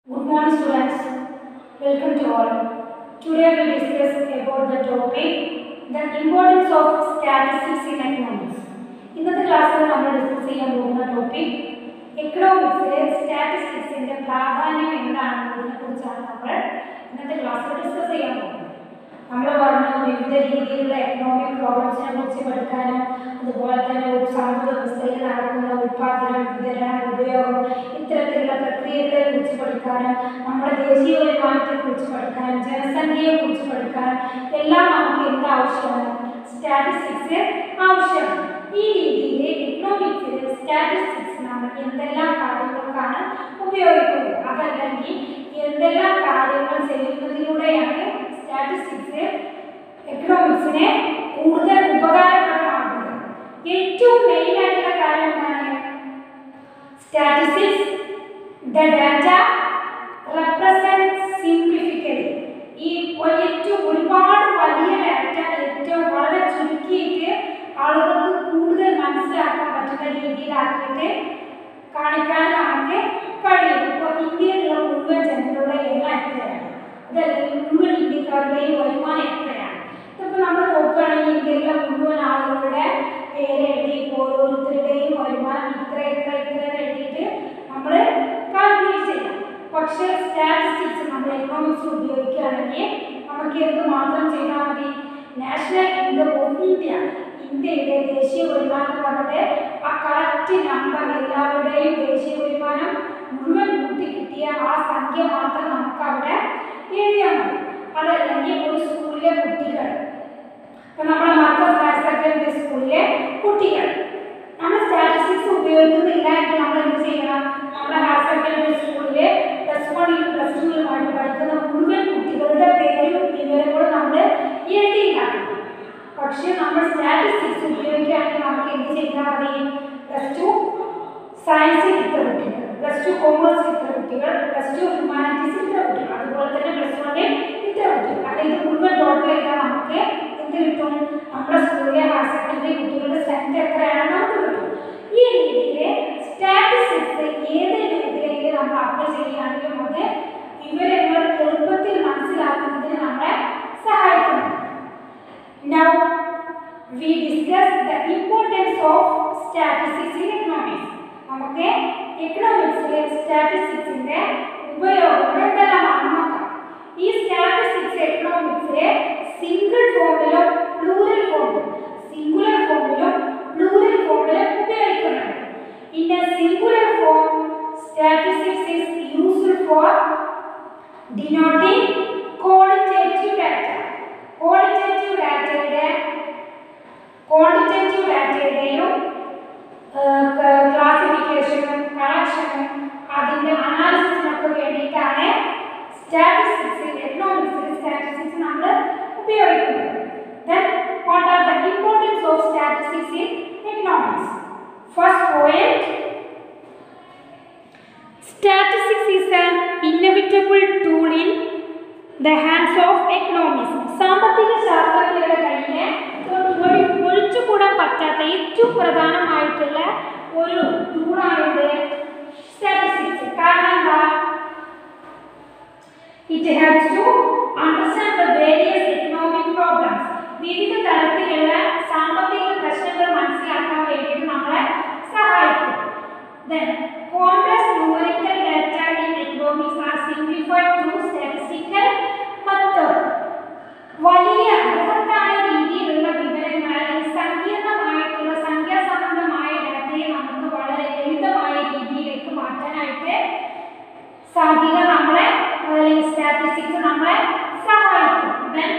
Good morning students. Welcome to all. Today we discuss about the topic the importance of statistics in economics. ഇന്നത്തെ ക്ലാസ്സിൽ നമ്മൾ discuss ചെയ്യാൻ പോകുന്ന topic എക്കണോമിക്സിലെ സ്റ്റാറ്റിസ്റ്റിക്സിന്റെ പ്രാധാന്യം എന്താണെന്നതിനെ കുറിച്ചാണ് നമ്മൾ ഇന്നത്തെ ക്ലാസ്സിൽ ഡിസ്കസ് ചെയ്യാൻ പോകുന്നത് നമ്മൾ പറഞ്ഞു വിവിധ രീതിയിലുള്ള എക്കണോമിക് പ്രോബ്ലംസിനെ കുറിച്ച് പഠിക്കാനും അതുപോലെ തന്നെ ഒരു സമ്പദ് വ്യവസ്ഥയിൽ നടക്കുന്ന ഉൽപാദനം വിതരണം ഉപയോഗം ഇത്തരത്തിലുള്ള പ്രക്രിയകളെ കുറിച്ച് പഠിക്കാനും നമ്മുടെ ദേശീയ വരുമാനത്തെ കുറിച്ച് പഠിക്കാനും ജനസംഖ്യയെ കുറിച്ച് പഠിക്കാനും എല്ലാം നമുക്ക് എന്ത് ആവശ്യമാണ് സ്റ്റാറ്റിസ്റ്റിക്സ് ആവശ്യമാണ് ഈ രീതിയിൽ എക്കണോമിക്സിൽ സ്റ്റാറ്റിസ്റ്റിക്സ് നമ്മൾ എന്തെല്ലാം കാര്യങ്ങൾക്കാണ് ഉപയോഗിക്കുന്നത് അതല്ലെങ്കിൽ എന്തെല്ലാം കാര്യങ്ങൾ ചെയ്യുന്നതിലൂടെയാണ് സ്റ്റാറ്റിസ്റ്റിക്സ് എക്കണോമിക്സിനെ കൂടുതൽ ഉപകാരപ്രദമാകുന്നത് ഏറ്റവും മെയിൻ ആയിട്ടുള്ള കാര്യം എന്താണ് സ്റ്റാറ്റിസ്റ്റിക്സ് ദ ഡാറ്റ റെപ്രസെന്റ് സിംപ്ലിഫിക്കലി ഈ ഒരു ഏറ്റവും ഒരുപാട് വലിയ ഡാറ്റ ഏറ്റവും വളരെ ചുരുക്കിയിട്ട് ആളുകൾക്ക് കൂടുതൽ മനസ്സിലാക്കാൻ പറ്റുന്ന രീതിയിലാക്കിയിട്ട് കാണിക്കാൻ നമുക്ക് കഴിയും ഇപ്പോൾ ഇന്ത്യയിലുള്ള മുഴുവൻ ജനങ്ങളുടെ എണ്ണം എത്രയാണ് അതല്ലെങ്കിൽ മുഴുവൻ ഇന്ത്യക്കാരുടെയും വരുമാനം എത്രയാണ് ഇതിപ്പോൾ നമ്മൾ നോക്കുകയാണെങ്കിൽ ഇന്ത്യയിലെ മുഴുവൻ ആളുകളുടെ പേര് എഴുതി ഓരോരുത്തരുടെയും വരുമാനം ഇത്ര ഇത്ര ഇത്ര എന്ന് എഴുതിയിട്ട് നമ്മൾ കാൽക്കുലേറ്റ് ചെയ്യാം പക്ഷേ സ്റ്റാറ്റിസ്റ്റിക്സ് നമ്മൾ എക്കണോമിക്സ് ഉപയോഗിക്കുകയാണെങ്കിൽ നമുക്ക് എന്ത് മാത്രം ചെയ്താൽ മതി നാഷണൽ ഇൻകം ഓഫ് ഇന്ത്യ ഇന്ത്യയുടെ ദേശീയ വരുമാനം എന്ന് പറഞ്ഞിട്ട് ആ കറക്റ്റ് നമ്പർ എല്ലാവരുടെയും ദേശീയ വരുമാനം മുഴുവൻ കൂട്ടി കിട്ടിയ ആ സംഖ്യ മാത്രം നമുക്ക് അവിടെ എഴുതിയാൽ മതി അതല്ലെങ്കിൽ ഒരു സ്കൂളിലെ കുട്ടികൾ ഇപ്പൊ നമ്മുടെ മർക്കസ് ഹയർ സെക്കൻഡറി സ്കൂളിലെ കുട്ടികൾ നമ്മൾ സ്റ്റാറ്റിസ്റ്റിക്സ് ഉപയോഗിക്കുന്നില്ല എങ്കിൽ നമ്മൾ എന്ത് ചെയ്യണം നമ്മുടെ ഹയർ സെക്കൻഡറി സ്കൂളിലെ പ്ലസ് വണ്ണിലും പ്ലസ് ടുവിലുമായിട്ട് പഠിക്കുന്ന മുഴുവൻ കുട്ടികളുടെ പേരും വിവരങ്ങളും നമ്മൾ എഴുതിയിട്ടാക്കണം പക്ഷേ നമ്മൾ സ്റ്റാറ്റിസ്റ്റിക്സ് ഉപയോഗിക്കുകയാണെങ്കിൽ നമുക്ക് എന്ത് ചെയ്താൽ മതി പ്ലസ് ടു സയൻസിൽ ഇത്ര കുട്ടികൾ പ്ലസ് ടു കോമേഴ്സിൽ ഇത്ര കുട്ടികൾ പ്ലസ് ടു ഹ്യൂമാനിറ്റീസിൽ ഇത്ര കുട്ടികൾ അതുപോലെ തന്നെ പ്ലസ് വണ്ണിൽ ഇത്ര കുട്ടികൾ അല്ലെങ്കിൽ ഇത് മുഴുവൻ ടോട്ടൽ ചെയ്താൽ നമുക്ക് എന്ത് കിട്ടും നമ്മുടെ സ്കൂളിലെ ഹയർ സെക്കൻഡറി കുട്ടികളുടെ സ്ട്രെങ്ത് എത്രയാണെന്ന് നമുക്ക് കിട്ടും ഈ രീതിയിൽ സ്റ്റാറ്റിസ്റ്റിക്സ് ഏത് മേഖലയിൽ നമ്മൾ അപ്ലൈ ചെയ്യുകയാണെങ്കിലും അത് വിവരങ്ങൾ എളുപ്പത്തിൽ മനസ്സിലാക്കുന്നതിന് നമ്മളെ സഹായിക്കുന്നു Now we discuss the importance of statistics in economics. നമുക്ക് എക്കണോമിക്സിലെ സ്റ്റാറ്റിസ്റ്റിക്സിന്റെ ഉപയോഗങ്ങൾ എന്തെല്ലാമാണെന്ന് നോക്കാം ഈ സ്റ്റാറ്റിസ്റ്റിക്സ് എക്കണോമിക്സിലെ സിംഗിൾ ഫോമിലും പ്ലൂറൽ ഫോമിലും സിംഗുലർ ഫോമിലും പ്ലൂറൽ ഫോമിലും ഉപയോഗിക്കുന്നുണ്ട് in a singular form statistics is useful for denoting qualitative data qualitative ഡാറ്റയുടെ ക്വാണ്ടിറ്റേറ്റീവ് ഡാറ്റയുടെയും ക്ലാസിഫിക്കേഷനും കളക്ഷനും അതിൻ്റെ അനാലിസിസിനൊക്കെ വേണ്ടിയിട്ടാണ് സ്റ്റാറ്റിസ്റ്റിക്സ് എക്കണോമിക്സിൽ സ്റ്റാറ്റിസ്റ്റിക്സ് നമ്മൾ ഉപയോഗിക്കുന്നത് then what are the importance of statistics in economics first point Statistics is an inevitable tool in the hands of economists. സാമ്പത്തിക ശാസ്ത്രജ്ഞരുടെ കയ്യിൽ ഒരു ഒഴിച്ചുകൂടാൻ പറ്റാത്ത ഏറ്റവും പ്രധാനമായിട്ടുള്ള ഒരു ടൂളാണിത് സ്റ്റാറ്റിസ്റ്റിക്സ് കാരണം എന്താ it has to understand the various economic problems വിവിധ തരത്തിലുള്ള സാമ്പത്തിക പ്രശ്നങ്ങൾ മനസ്സിലാക്കാൻ വേണ്ടിയിട്ട് നമ്മളെ സഹായിക്കും Then, complex numerical data in economics are simplified through statistical method. വലിയ ബൃഹത്തായ രീതിയിലുള്ള വിവരങ്ങൾ അല്ലെങ്കിൽ സങ്കീർണമായിട്ടുള്ള സംഖ്യാസംബന്ധമായ ഡാറ്റയെ നമുക്ക് വളരെ ലളിതമായ രീതിയിലേക്ക് മാറ്റാനായിട്ട് സാധ്യത നമ്മളെ അല്ലെങ്കിൽ സ്റ്റാറ്റിസ്റ്റിക്സ് നമ്മളെ സഹായിക്കും Then,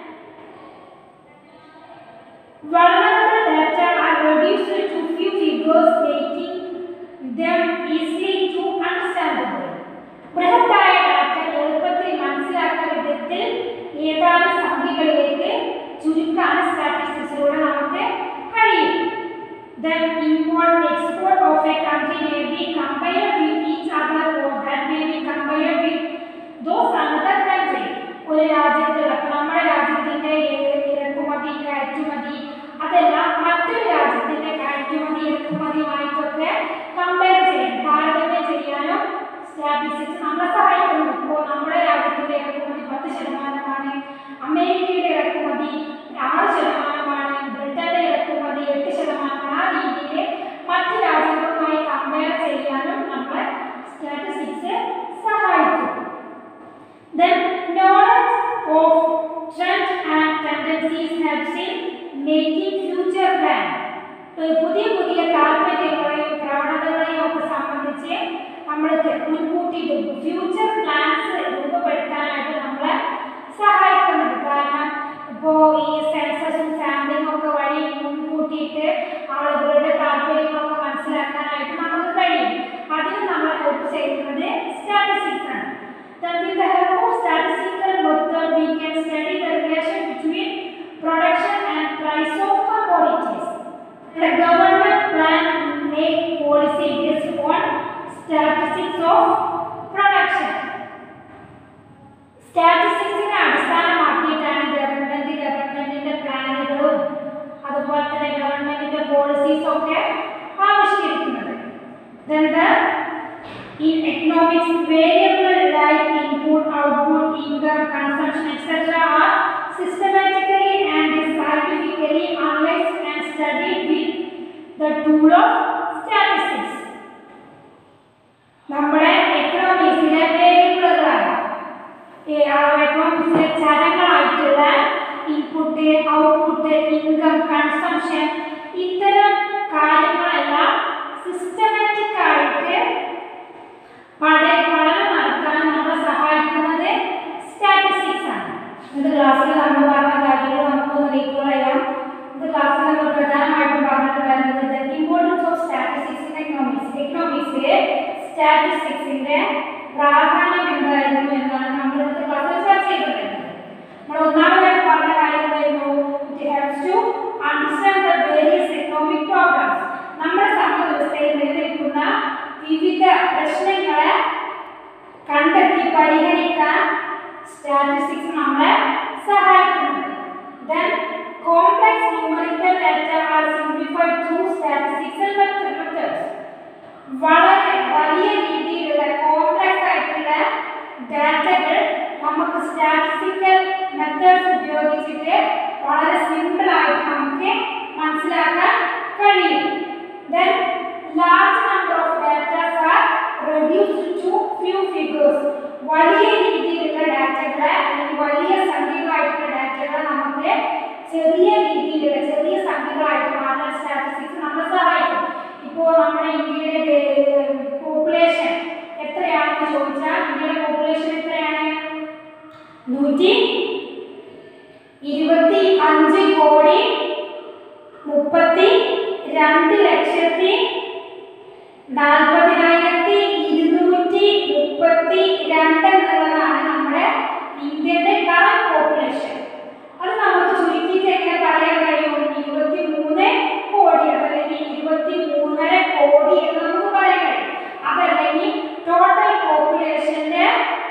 vulnerable data are reduced to few figures making them easily to understandable. ബൃഹത്തായ ഡാറ്റ എളുപ്പത്തിൽ മനസ്സിലാക്കുന്ന വിധത്തിൽ ഏതാനും സംഖ്യകളിലേക്ക് ചുരുക്കാൻ സ്റ്റാറ്റിസ്റ്റിക്സിലൂടെ നമുക്ക് കഴിയും The import export of a country may be compared with each other or that may be compared with those another country. ഒരു രാജ്യത്ത് നമ്മുടെ രാജ്യത്തിന്റെ ഇറക്കുമതി കയറ്റുമതി അതെല്ലാം മറ്റൊരു രാജ്യത്തിന്റെ കയറ്റുമതി ഇറക്കുമതിയുമായിട്ടൊക്കെ കമ്പയർ ചെയ്യാൻ താരതമ്യം ചെയ്യാനും സ്റ്റാറ്റിസ്റ്റിക്സ് നമ്മളെ സഹായിക്കും മേക്കിംഗ് ഫ്യൂച്ചർ പ്ലാൻ പുതിയ പുതിയ താല്പര്യങ്ങളെയും പ്രവണതകളെയും ഒക്കെ സംബന്ധിച്ച് നമ്മൾക്ക് മുൻകൂട്ടിയിട്ട് ഫ്യൂച്ചർ പ്ലാൻസ് രൂപപ്പെടുത്താനായിട്ട് നമ്മളെ സഹായിക്കുന്നുണ്ട് കാരണം ഇപ്പോൾ ഈ സെൻസസും സാമ്പിളും ഒക്കെ വഴി മുൻകൂട്ടിയിട്ട് ആളുകളുടെ താല്പര്യങ്ങളൊക്കെ മനസ്സിലാക്കാനായിട്ട് നമുക്ക് കഴിയും അതിന് നമ്മളെ ഹെൽപ്പ് ചെയ്യുന്നത് സ്റ്റാറ്റിസ്റ്റിക്സ് ആണ് Then with the help of statistical method we can study the relation between production and price of commodities. The government plan make policy based on statistics of production. സ്റ്റാറ്റിസ്റ്റിക്സിനെ അടിസ്ഥാനമാക്കിയിട്ടാണ് ഗവൺമെന്റ് ഗവൺമെന്റിന്റെ പ്ലാനുകളും അതുപോലെ തന്നെ ഗവൺമെന്റിന്റെ പോളിസീസും ഒക്കെ ആവിഷ്കരിക്കുന്നത് Then the in economics variable like input, output, income, consumption, etc. are systematically and scientifically analyzed and studied with the tool of statistics. നമ്മുടെ എക്കണോമിക്സിലെ വേരിയബിളുകളാണ് എക്കണോമിക്സിലെ ചരങ്ങളായിട്ടുള്ള ഇൻപുട്ട് ഔട്ട്പുട്ട് ഇൻകം കൺസംഷൻ ഇത്തരം കാര്യങ്ങളെല്ലാം സിസ്റ്റമാറ്റിക് ആയിട്ട് പഠന പഠനം നടത്താൻ നമ്മളെ സഹായിക്കുന്നത് സ്റ്റാറ്റിസ്റ്റിക്സ് ആണ് ഇത് ക്ലാസ്സിൽ നമ്മൾ പറഞ്ഞ കാര്യങ്ങൾ നമുക്കൊന്ന് റീകോൾ ചെയ്യാം ഇത് ക്ലാസ്സിൽ നമ്മൾ പ്രധാനമായിട്ടും പറഞ്ഞിട്ടുണ്ടായിരുന്നത് importance of statistics in economics എക്കണോമിക്സിൽ സ്റ്റാറ്റിസ്റ്റിക്സിന്റെ പ്രാധാന്യം എന്തായിരുന്നു എന്നാണ് നമ്മൾ ഇന്നത്തെ ക്ലാസ്സിൽ ചർച്ച ചെയ്തിട്ടുള്ളത് നമ്മൾ ഒന്നാമതായിട്ട് പറഞ്ഞ കാര്യം എന്തായിരുന്നു it helps to understand the various economic problems നമ്മുടെ സമ്പദ് വ്യവസ്ഥയിൽ നിലനിൽക്കുന്ന വിവിധ പ്രശ്നങ്ങളെ കണ്ടെത്തി പരിഹരിക്കാൻ സ്റ്റാറ്റിസ്റ്റിക്സ് നമ്മളെ സഹായിക്കുന്നുണ്ട് then complex numerical data are simplified through statistics methods വളരെ വലിയ രീതിയിലുള്ള കോംപ്ലക്സ് ആയിട്ടുള്ള ഡാറ്റകൾ നമുക്ക് സ്റ്റാറ്റിസ്റ്റിക്കൽ മെത്തേഡ്സ് ഉപയോഗിച്ചിട്ട് വളരെ സിമ്പിൾ ആയിട്ട് നമുക്ക് മനസ്സിലാക്കാൻ കഴിയും then large number of data are reduced to few figures വലിയ രീതിയിലുള്ള ഡാറ്റകളെ അല്ലെങ്കിൽ വലിയ സംഖ്യകളായിട്ടുള്ള ഡാറ്റകളെ നമുക്ക് ചെറിയ രീതിയിലുള്ള ചെറിയ സംഖ്യകളായിട്ട് മാറ്റാൻ സ്റ്റാറ്റിസ്റ്റിക്സ് നമ്മളെ സഹായിക്കും ഇപ്പോൾ നമ്മുടെ ഇന്ത്യയുടെ പോപ്പുലേഷൻ എത്രയാണെന്ന് ചോദിച്ചാൽ ഇന്ത്യയുടെ പോപ്പുലേഷൻ എത്രയാണ് നൂറ്റി ഇരുപത്തി അഞ്ച് കോടി മുപ്പത്തി രണ്ട് ലക്ഷത്തി നാൽപ്പതിനായിരത്തി ഇരുന്നൂറ്റി മുപ്പത്തി രണ്ട് എന്നുള്ളതാണ് നമ്മുടെ ഇന്ത്യയുടെ കറന്റ് പോപ്പുലേഷൻ അത് നമുക്ക് ചുരുക്കിയിട്ട് എങ്ങനെ പറയാൻ കഴിയും ഇരുപത്തി മൂന്ന് കോടി അതല്ലെങ്കിൽ ഇരുപത്തി മൂന്നര കോടി എന്ന് നമുക്ക് പറയാൻ കഴിയും അതല്ലെങ്കിൽ ടോട്ടൽ പോപ്പുലേഷന്റെ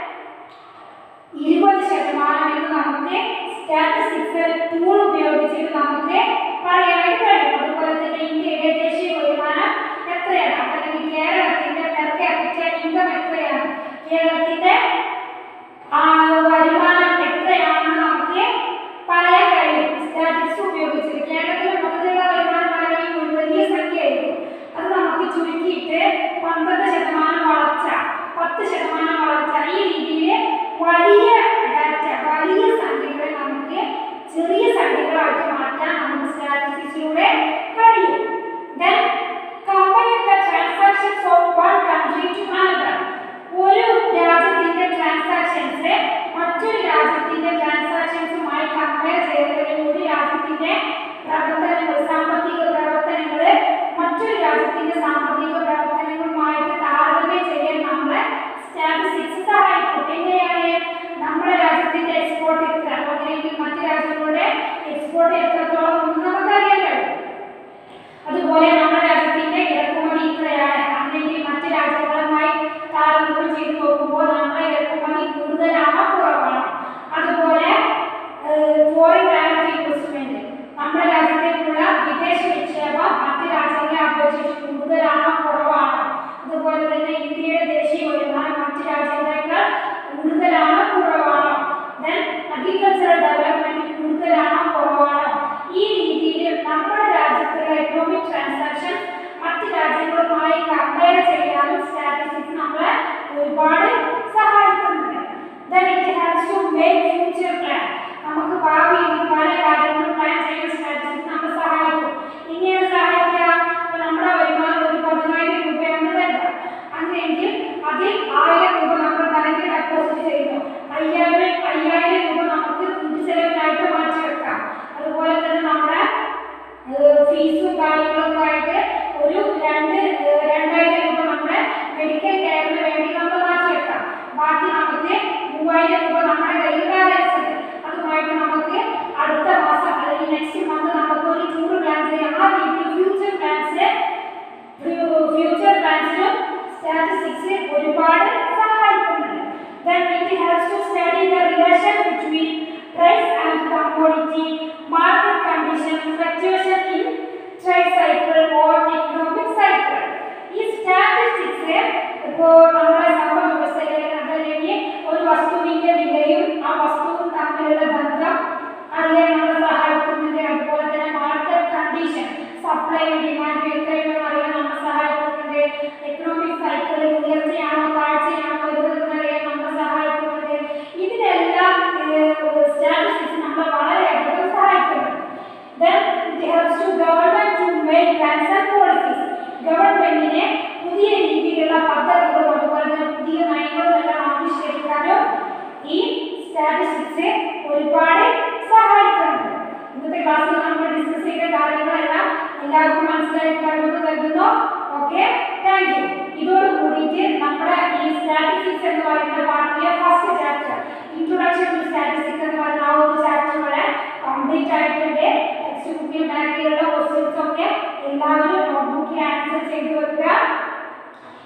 ഇരുപത് ശതമാനം എന്ന് നമുക്ക് സ്റ്റാറ്റിസ്റ്റിക്സ് ടൂൾ ഉപയോഗിച്ചിട്ട് നമുക്ക് പറയാനായിട്ട് കഴിയും അതുപോലെ തന്നെ ഇന്ത്യയുടെ ദേശീയ വരുമാനം എത്രയാണ് അതല്ലെങ്കിൽ കേരളത്തിന്റെ പെർ ക്യാപിറ്റ ഇൻകം എത്രയാണ് കേരളത്തിന്റെ ആ, വരുമാനം എത്രയാണെന്ന് നമുക്ക് പറയാൻ കഴിയും സ്റ്റാറ്റിസ്റ്റിക്സ് ഉപയോഗിച്ചിട്ട് കേരളത്തിലെ മൊത്തത്തിലുള്ള വരുമാനം വളരെ ഒരു വലിയ സംഖ്യയായിരിക്കും അത് നമുക്ക് ചുരുക്കിയിട്ട് പന്ത്രണ്ട് ശതമാനം വളർച്ച പത്ത് ശതമാനം വളർച്ച ഈ രീതിയിൽ വലിയ ഡാറ്റ വലിയ സംഖ്യകളെ നമുക്ക് ചെറിയ സംഖ്യകളായിട്ട് മാറ്റാൻ നമുക്ക് സ്റ്റാറ്റിസ്റ്റിക്സിലൂടെ കഴിയും then compare the transactions of one country to another ഒരു രാജ്യത്തിന്റെ ട്രാൻസാക്ഷൻസ് മറ്റൊരു രാജ്യത്തിന്റെ ട്രാൻസാക്ഷൻസുമായി കമ്പയർ ചെയ്തതിൽ ഒരു രാജ്യത്തിന്റെ പ്രവർത്തനങ്ങൾ സാമ്പത്തിക പ്രവർത്തനങ്ങൾ മറ്റൊരു രാജ്യത്തിന്റെ സാമ്പത്തിക പ്രവർത്തനങ്ങളുമായിട്ട് താരതമ്യം ചെയ്യാൻ നമ്മളെ സ്റ്റാറ്റിസ്റ്റിക്സ് സഹായിക്കും എങ്ങനെയാണ് നമ്മുടെ രാജ്യത്തിന്റെ എക്സ്പോർട്ട് എത്ര അങ്ങനെയെങ്കിൽ മറ്റു രാജ്യങ്ങളുടെ എക്സ്പോർട്ട് എത്രത്തോളം എന്ന് നമുക്കറിയാൻ കഴിയും അതുപോലെ നമ്മുടെ രാജ്യത്തിന്റെ ഇറക്കുമതി ഇത്രയാണ് അല്ലെങ്കിൽ മറ്റു രാജ്യങ്ങളുമായി താരതമ്യം ചെയ്ത് നോക്കുമ്പോൾ നമ്മുടെ ഇറക്കുമതി കൂടുതലാണോ കുറവാണോ അതുപോലെ ഫോറിൻ ഡയറക്റ്റ് ഇൻവെസ്റ്റ്മെന്റ് നമ്മുടെ രാജ്യത്തേക്കുള്ള വിദേശ നിക്ഷേപം മറ്റു രാജ്യങ്ങളെ അപേക്ഷിച്ച് കൂടുതലാണോ കുറവാണോ അതുപോലെ തന്നെ ഇന്ത്യയുടെ ദേശീയ വരുമാനം മറ്റു രാജ്യങ്ങളെക്കാൾ കൂടുതലാണോ കുറവാണോ ദെൻ അഗ്രികൾച്ചറൽ ഡെവലപ്മെന്റ് കൂടുതലാണോ കുറവാണോ ഈ രീതിയിൽ നമ്മുടെ രാജ്യത്തുള്ള എക്കണോമിക് ട്രാൻസാക്ഷൻ മറ്റ് രാജ്യങ്ങളുമായി കമ്പയർ ചെയ്യാനും സ്റ്റാറ്റിസ്റ്റിക്സ് നമ്മളെ ഒരുപാട് സഹായിക്കുന്നുണ്ട് then it has to make future plan നമുക്ക് ഭാവിയിൽ പല കാര്യങ്ങളും പ്ലാൻ ചെയ്യാൻ സ്റ്റാറ്റിസ്റ്റിക്സ്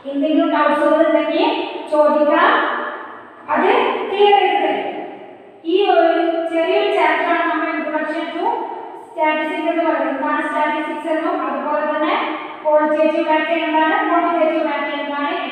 എന്തെങ്കിലും ഡൗട്ട്സുകൾ ഉണ്ടെങ്കിൽ ചോദിക്കാം അത് ക്ലിയർ ചെയ്ത് തരും ഈ ഒരു ചെറിയൊരു ചാപ്റ്ററാണ് നമ്മൾ ഇൻട്രൊഡക്ഷൻ ടു സ്റ്റാറ്റിസ്റ്റിക്സ് എന്ന് പറയുന്നത് എന്താണ് സ്റ്റാറ്റിസ്റ്റിക്സ് എന്നും അതുപോലെ തന്നെ ക്വാളിറ്റേറ്റീവ് ഡാറ്റ എന്താണ് ക്വാണ്ടിറ്റേറ്റീവ് ഡാറ്റ എന്താണ്